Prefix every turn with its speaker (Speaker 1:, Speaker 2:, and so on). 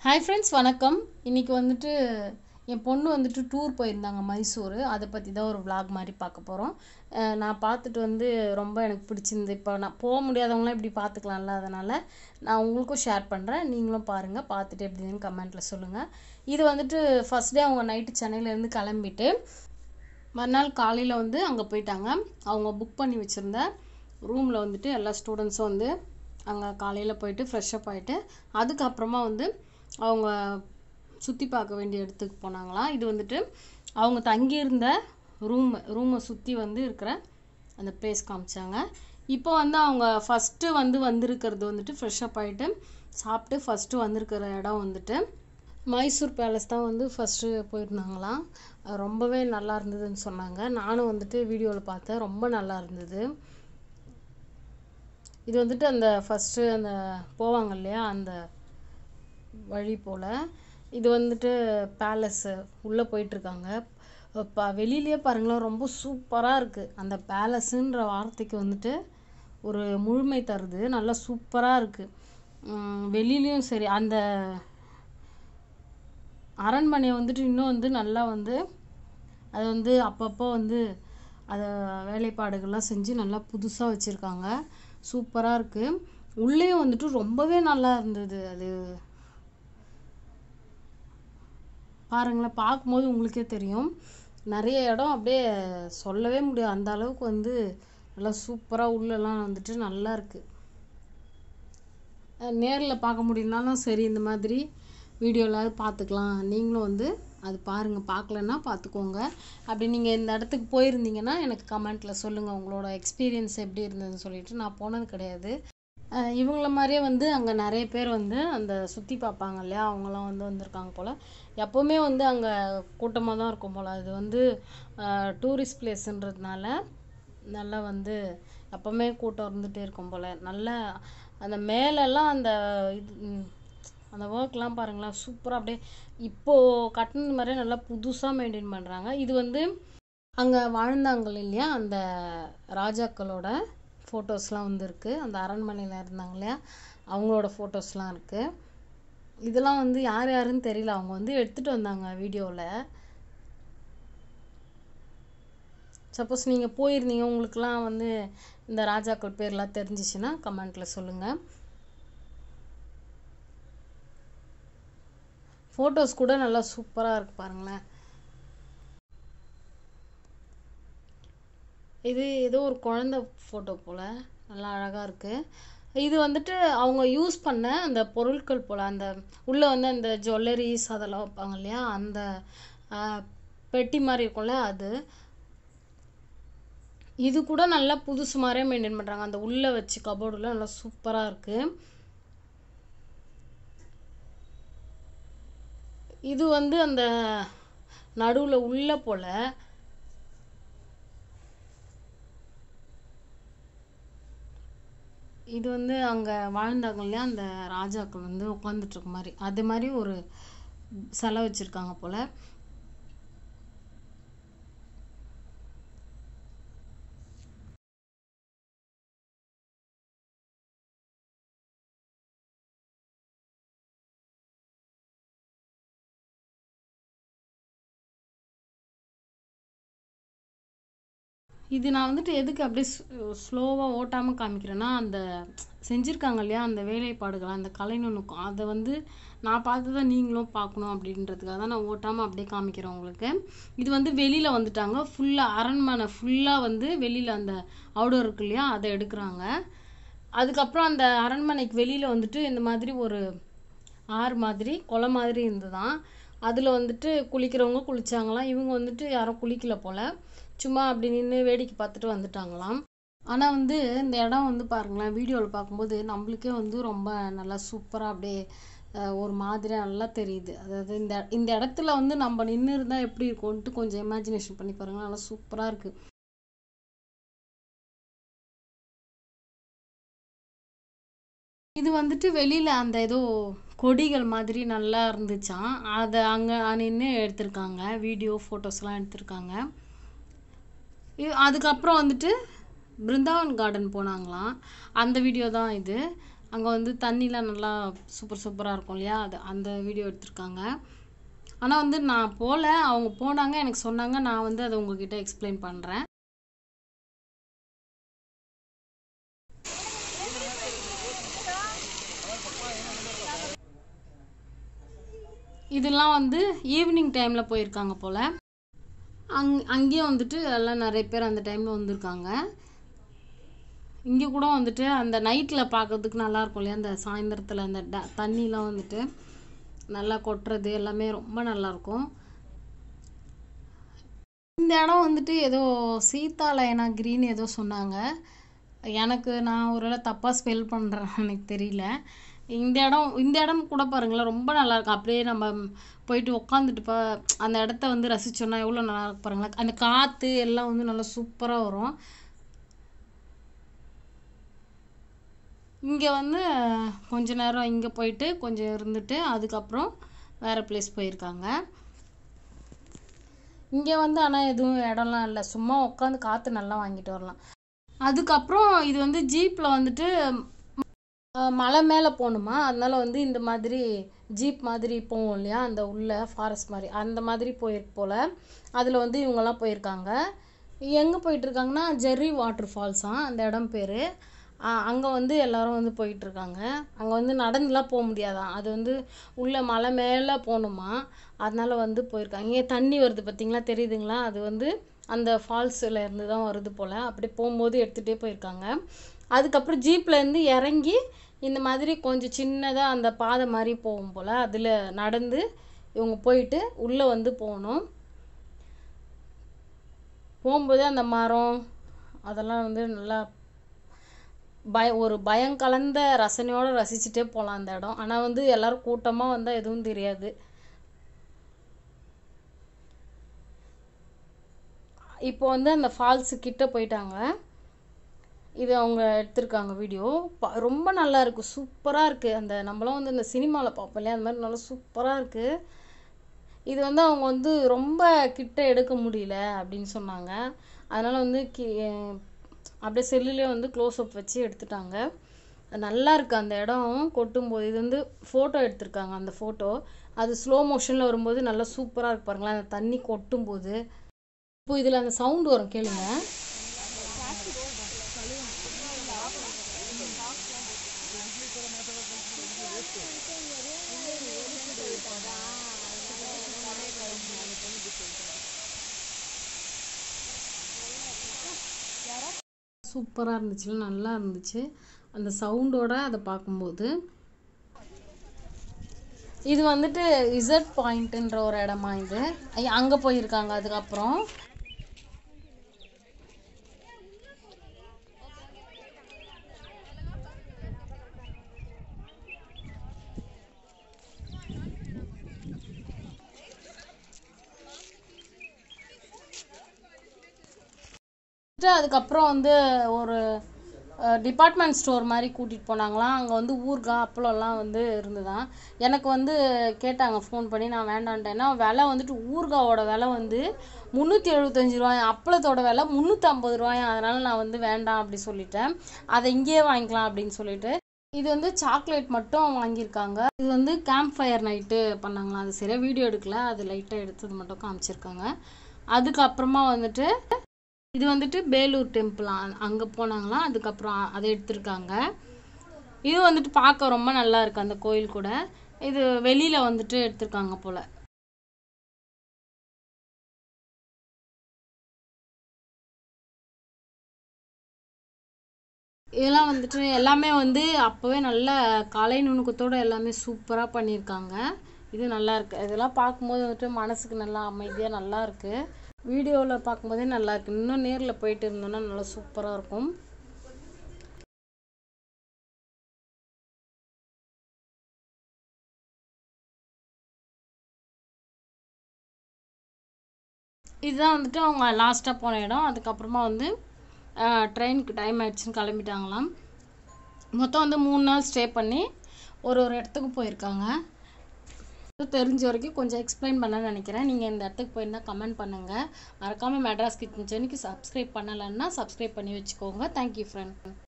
Speaker 1: hi friends வணக்கம் இன்றைக்கி வந்துட்டு என் பொண்ணு வந்துட்டு டூர் போயிருந்தாங்க மைசூர் அதை பற்றி தான் ஒரு vlog மாதிரி பார்க்க போகிறோம் நான் பார்த்துட்டு வந்து ரொம்ப எனக்கு பிடிச்சிருந்து இப்போ நான் போக முடியாதவங்களாம் இப்படி பார்த்துக்கலாம்ல அதனால் நான் உங்களுக்கும் ஷேர் பண்ணுறேன் நீங்களும் பாருங்கள் பார்த்துட்டு எப்படின்னு கமெண்ட்டில் சொல்லுங்கள் இது வந்துட்டு ஃபஸ்ட் டே அவங்க நைட்டு சென்னையிலேருந்து கிளம்பிட்டு மறுநாள் காலையில் வந்து அங்கே போயிட்டாங்க அவங்க புக் பண்ணி வச்சுருந்த ரூமில் வந்துட்டு எல்லா ஸ்டூடெண்ட்ஸும் வந்து அங்கே காலையில் போயிட்டு ஃப்ரெஷ்அப் ஆகிட்டு அதுக்கப்புறமா வந்து அவங்க சுற்றி பார்க்க வேண்டிய இடத்துக்கு போனாங்களாம் இது வந்துட்டு அவங்க தங்கியிருந்த ரூம் ரூமை சுற்றி வந்து இருக்கிற அந்த பிளேஸ் காமிச்சாங்க இப்போ வந்து அவங்க ஃபஸ்ட்டு வந்து வந்திருக்கிறது வந்துட்டு ஃப்ரெஷ்அப் ஆகிட்டு சாப்பிட்டு ஃபஸ்ட்டு வந்திருக்கிற இடம் வந்துட்டு மைசூர் பேலஸ் தான் வந்து ஃபஸ்ட்டு போயிருந்தாங்களாம் அது ரொம்பவே நல்லா இருந்ததுன்னு சொன்னாங்க நானும் வந்துட்டு வீடியோவில் பார்த்தேன் ரொம்ப நல்லா இருந்தது இது வந்துட்டு அந்த ஃபஸ்ட்டு அந்த போவாங்க இல்லையா அந்த வழி போல் இது வந்துட்டு பேலஸு உள்ளே போயிட்டுருக்காங்க இப்போ வெளியிலேயே பாருங்களேன் ரொம்ப சூப்பராக இருக்குது அந்த பேலஸுன்ற வார்த்தைக்கு வந்துட்டு ஒரு முழுமை தருது நல்லா சூப்பராக இருக்குது வெளியிலையும் சரி அந்த அரண்மனையை வந்துட்டு இன்னும் வந்து நல்லா வந்து அது வந்து அப்பப்போ வந்து அதை வேலைப்பாடுகள்லாம் செஞ்சு நல்லா புதுசாக வச்சுருக்காங்க சூப்பராக இருக்குது உள்ளேயும் வந்துட்டு ரொம்பவே நல்லா இருந்தது அது பாருங்களேன் பார்க்கும்போது உங்களுக்கே தெரியும் நிறைய இடம் அப்படியே சொல்லவே முடியாது அந்த அளவுக்கு வந்து நல்லா சூப்பராக உள்ளெல்லாம் வந்துட்டு நல்லா இருக்குது நேரில் பார்க்க முடியலனாலும் சரி இந்த மாதிரி வீடியோவில் பார்த்துக்கலாம் நீங்களும் வந்து அது பாருங்கள் பார்க்கலன்னா பார்த்துக்கோங்க அப்படி நீங்கள் இந்த இடத்துக்கு போயிருந்தீங்கன்னா எனக்கு கமெண்ட்டில் சொல்லுங்கள் உங்களோட எக்ஸ்பீரியன்ஸ் எப்படி இருந்ததுன்னு சொல்லிட்டு நான் போனது கிடையாது இவங்கள மாதிரியே வந்து அங்கே நிறைய பேர் வந்து அந்த சுற்றி பார்ப்பாங்க இல்லையா அவங்களாம் வந்து வந்திருக்காங்க போல் எப்போவுமே வந்து அங்கே கூட்டமாக தான் இருக்கும் போல் அது வந்து டூரிஸ்ட் பிளேஸுன்றதுனால நல்லா வந்து எப்போவுமே கூட்டம் இருந்துகிட்டே இருக்கும் போல் நல்லா அந்த மேலெல்லாம் அந்த இது அந்த ஒர்க்லாம் பாருங்களேன் சூப்பராக அப்படியே இப்போது கட்டினது மாதிரியே நல்லா புதுசாக மெயின்டைன் பண்ணுறாங்க இது வந்து அங்கே வாழ்ந்தாங்க இல்லையா அந்த ராஜாக்களோட ஃபோட்டோஸ்லாம் வந்து இருக்குது அந்த அரண்மனையில் இருந்தாங்க இல்லையா அவங்களோட ஃபோட்டோஸ்லாம் இருக்குது இதெல்லாம் வந்து யார் யாருன்னு தெரியல அவங்க வந்து எடுத்துகிட்டு வந்தாங்க வீடியோவில் சப்போஸ் நீங்கள் போயிருந்தீங்க உங்களுக்குலாம் வந்து இந்த ராஜாக்கள் பேர்லாம் தெரிஞ்சிச்சுன்னா கமெண்ட்டில் சொல்லுங்கள் ஃபோட்டோஸ் கூட நல்லா சூப்பராக இருக்குது பாருங்களேன் இது ஏதோ ஒரு குழந்த ஃபோட்டோ போல் நல்லா அழகாக இருக்குது இது வந்துட்டு அவங்க யூஸ் பண்ண அந்த பொருட்கள் போல் அந்த உள்ளே வந்து அந்த ஜுவல்லரிஸ் அதெல்லாம் வைப்பாங்க இல்லையா அந்த பெட்டி மாதிரி இருக்கும்ல அது இது கூட நல்லா புதுசு மாதிரியே மெயின்டைன் பண்ணுறாங்க அந்த உள்ளே வச்சு கபோர்டில் நல்லா சூப்பராக இருக்குது இது வந்து அந்த நடுவில் உள்ள போல் இது வந்து அங்கே வாழ்ந்தாங்க இல்லையா அந்த ராஜாக்கள் வந்து உட்காந்துட்டு இருக்க மாதிரி அது மாதிரி ஒரு சிலை வச்சுருக்காங்க போல் இது நான் வந்துட்டு எதுக்கு அப்படியே ஸ்லோவாக ஓட்டாமல் காமிக்கிறேன்னா அந்த செஞ்சுருக்காங்க இல்லையா அந்த வேலைப்பாடுகள் அந்த கலை நுணுக்கம் அதை வந்து நான் பார்த்து தான் நீங்களும் பார்க்கணும் அப்படின்றதுக்காக தான் நான் ஓட்டாமல் அப்படியே காமிக்கிறேன் உங்களுக்கு இது வந்து வெளியில் வந்துட்டாங்க ஃபுல்லாக அரண்மனை ஃபுல்லாக வந்து வெளியில் அந்த அவுடோர் இருக்கு இல்லையா அதை எடுக்கிறாங்க அதுக்கப்புறம் அந்த அரண்மனைக்கு வெளியில் வந்துட்டு இந்த மாதிரி ஒரு ஆறு மாதிரி கொலை மாதிரி இருந்துதான் அதில் வந்துட்டு குளிக்கிறவங்க குளிச்சாங்களாம் இவங்க வந்துட்டு யாரும் குளிக்கல போல் சும்மா அப்படி நின்று வேடிக்கை பார்த்துட்டு வந்துட்டாங்களாம் ஆனால் வந்து இந்த இடம் வந்து பாருங்களேன் வீடியோவில் பார்க்கும்போது நம்மளுக்கே வந்து ரொம்ப நல்லா சூப்பராக அப்படியே ஒரு மாதிரியாக நல்லா தெரியுது அதாவது இந்த இந்த இடத்துல வந்து நம்ம நின்று இருந்தால் எப்படி இருக்கும்ன்ட்டு கொஞ்சம் இமேஜினேஷன் பண்ணி பாருங்கள் நல்லா சூப்பராக இருக்குது இது வந்துட்டு வெளியில் அந்த ஏதோ கொடிகள் மாதிரி நல்லா இருந்துச்சான் அதை அங்கே நின்று எடுத்திருக்காங்க வீடியோ ஃபோட்டோஸ்லாம் எடுத்திருக்காங்க அதுக்கப்புறம் வந்துட்டு பிருந்தாவன் கார்டன் போனாங்களாம் அந்த வீடியோ தான் இது அங்கே வந்து தண்ணிலாம் நல்லா சூப்பர் சூப்பராக இருக்கும் இல்லையா அது அந்த வீடியோ எடுத்திருக்காங்க ஆனால் வந்து நான் போகல அவங்க போனாங்க எனக்கு சொன்னாங்க நான் வந்து அதை உங்ககிட்ட எக்ஸ்பிளைன் பண்ணுறேன் இதெல்லாம் வந்து ஈவினிங் டைமில் போயிருக்காங்க போல் அங் அங்கேயும் வந்துட்டு எல்லாம் நிறைய பேர் அந்த டைமில் வந்திருக்காங்க இங்கே கூட வந்துட்டு அந்த நைட்டில் பார்க்கறதுக்கு நல்லா இருக்கும் இல்லையா அந்த சாயந்தரத்தில் அந்த ட தண்ணிலாம் வந்துட்டு நல்லா கொட்டுறது எல்லாமே ரொம்ப நல்லாயிருக்கும் இந்த இடம் வந்துட்டு ஏதோ சீதாலயனா கிரீன் ஏதோ சொன்னாங்க எனக்கு நான் ஒருவேளை தப்பாக ஸ்பெல் பண்ணுறேன் எனக்கு தெரியல இந்த இடம் இந்த இடம் கூட பாருங்களேன் ரொம்ப நல்லா இருக்கும் அப்படியே நம்ம போயிட்டு உட்காந்துட்டு பா அந்த இடத்த வந்து ரசிச்சோன்னா எவ்வளோ நல்லா இருக்கு பாருங்களேன் அந்த காற்று எல்லாம் வந்து நல்லா சூப்பராக வரும் இங்கே வந்து கொஞ்ச நேரம் இங்கே போயிட்டு கொஞ்சம் இருந்துட்டு அதுக்கப்புறம் வேறு பிளேஸ் போயிருக்காங்க இங்கே வந்து ஆனால் எதுவும் இடம்லாம் இல்லை சும்மா உட்காந்து காற்று நல்லா வாங்கிட்டு வரலாம் அதுக்கப்புறம் இது வந்து ஜீப்பில் வந்துட்டு அஹ், மலை மேலே போகணுமா அதனால வந்து இந்த மாதிரி ஜீப் மாதிரி போவோம் இல்லையா அந்த உள்ள ஃபாரஸ்ட் மாதிரி அந்த மாதிரி போயிருக்கு போல் அதில் வந்து இவங்கெல்லாம் போயிருக்காங்க எங்கே போயிட்டு இருக்காங்கன்னா ஜெர்ரி வாட்டர் ஃபால்ஸாம் அந்த இடம் பேர் அங்கே வந்து எல்லாரும் வந்து போயிட்டு இருக்காங்க அங்கே வந்து நடந்துலாம் போக முடியாதாம் அது வந்து உள்ள மலை மேலே போகணுமா அதனால வந்து போயிருக்காங்க இங்கே தண்ணி வருது பார்த்தீங்களா தெரியுதுங்களா அது வந்து அந்த ஃபால்ஸில் இருந்து தான் வருது போல் அப்படி போகும்போது எடுத்துகிட்டே போயிருக்காங்க அதுக்கப்புறம் ஜீப்ல இருந்து இறங்கி இந்த மாதிரி கொஞ்சம் சின்னதாக அந்த பாதை மாதிரி போகும் போல் அதில் நடந்து இவங்க போயிட்டு உள்ளே வந்து போகணும் போகும்போது அந்த மரம் அதெல்லாம் வந்து நல்லா பய ஒரு பயம் கலந்த ரசனையோட ரசிச்சுட்டே போகலாம் அந்த இடம் ஆனால் வந்து எல்லாரும் கூட்டமாக வந்தால் எதுவும் தெரியாது இப்போ வந்து அந்த ஃபால்ஸு கிட்ட போயிட்டாங்க இது அவங்க எடுத்திருக்காங்க வீடியோ ப- ரொம்ப நல்லா இருக்கு சூப்பராக இருக்கு அந்த நம்மளாம் வந்து இந்த சினிமாவில் பார்ப்போம் இல்லையா அந்த மாதிரி நல்லா சூப்பராக இருக்கு இது வந்து அவங்க வந்து ரொம்ப கிட்ட எடுக்க முடியல அப்படின்னு சொன்னாங்க அதனால வந்து கி அப்படியே செல்லுலேயே வந்து க்ளோஸ் அப் வச்சு எடுத்துட்டாங்க நல்லா இருக்கு அந்த இடம் கொட்டும்போது இது வந்து ஃபோட்டோ எடுத்திருக்காங்க அந்த ஃபோட்டோ அது ஸ்லோ மோஷனில் வரும்போது நல்லா சூப்பராக இருக்கு பாருங்களேன் அந்த தண்ணி கொட்டும்போது இப்போ இதில் அந்த சவுண்ட் வரும் கேளுங்க சூப்பராக இருந்துச்சுல நல்லா இருந்துச்சு அந்த சவுண்டோட அதை பார்க்கும்போது இது வந்துட்டு இசட் பாயிண்ட்ன்ற ஒரு இடமா இது அங்கே போயிருக்காங்க அதுக்கப்புறம் வந்துட்டு அதுக்கப்புறம் வந்து ஒரு டிபார்ட்மெண்ட் ஸ்டோர் மாதிரி கூட்டிகிட்டு போனாங்களாம் அங்கே வந்து ஊறுகாய் அப்பளம்லாம் வந்து இருந்துதான் எனக்கு வந்து கேட்டாங்க ஃபோன் பண்ணி நான் வேண்டான்ட்டேன் ஏன்னா விலை வந்துட்டு ஊறுகாவோட விலை வந்து முந்நூற்றி எழுபத்தஞ்சு ரூபாயும் அப்பளத்தோட விலை முந்நூற்றம்பது ரூபாயும் அதனால் நான் வந்து வேண்டாம் அப்படி சொல்லிட்டேன் அதை இங்கேயே வாங்கிக்கலாம் அப்படின்னு சொல்லிட்டு இது வந்து சாக்லேட் மட்டும் வாங்கியிருக்காங்க இது வந்து கேம்ப் ஃபயர் நைட்டு பண்ணாங்களாம் அது சரியாக வீடியோ எடுக்கல அது லைட்டாக எடுத்தது மட்டும் காமிச்சிருக்காங்க அதுக்கப்புறமா வந்துட்டு இது வந்துட்டு பேலூர் டெம்பிள் அங்கே போனாங்களாம் அதுக்கப்புறம் அதை எடுத்திருக்காங்க இது வந்துட்டு பார்க்க ரொம்ப நல்லா இருக்கு அந்த கோயில் கூட இது வெளியில வந்துட்டு எடுத்திருக்காங்க போல இதெல்லாம் வந்துட்டு எல்லாமே வந்து அப்போவே நல்ல கலை நுணுக்கத்தோட எல்லாமே சூப்பராக பண்ணியிருக்காங்க இது நல்லா இருக்கு இதெல்லாம் பார்க்கும்போது வந்துட்டு மனசுக்கு நல்லா அமைதியாக நல்லா இருக்கு வீடியோவில் பார்க்கும்போதே நல்லா இருக்கு இன்னும் நேரில் போயிட்டு இருந்தோம்னா நல்லா சூப்பராக இருக்கும் இதுதான் வந்துட்டு அவங்க லாஸ்ட்டாக போன இடம் அதுக்கப்புறமா வந்து ட்ரெயினுக்கு டைம் ஆயிடுச்சுன்னு கிளம்பிட்டாங்களாம் மொத்தம் வந்து மூணு நாள் ஸ்டே பண்ணி ஒரு ஒரு இடத்துக்கு போயிருக்காங்க தெரிஞ்ச வரைக்கும் கொஞ்சம் எக்ஸ்பிளைன் பண்ண நினைக்கிறேன் நீங்கள் இந்த இடத்துக்கு போயிருந்தா கமெண்ட் பண்ணுங்கள் மறக்காமல் மெட்ராஸ் கிச்சனுக்கு சப்ஸ்கிரைப் பண்ணலைன்னா சப்ஸ்கிரைப் பண்ணி வச்சுக்கோங்க தேங்க்யூ ஃப்ரெண்ட்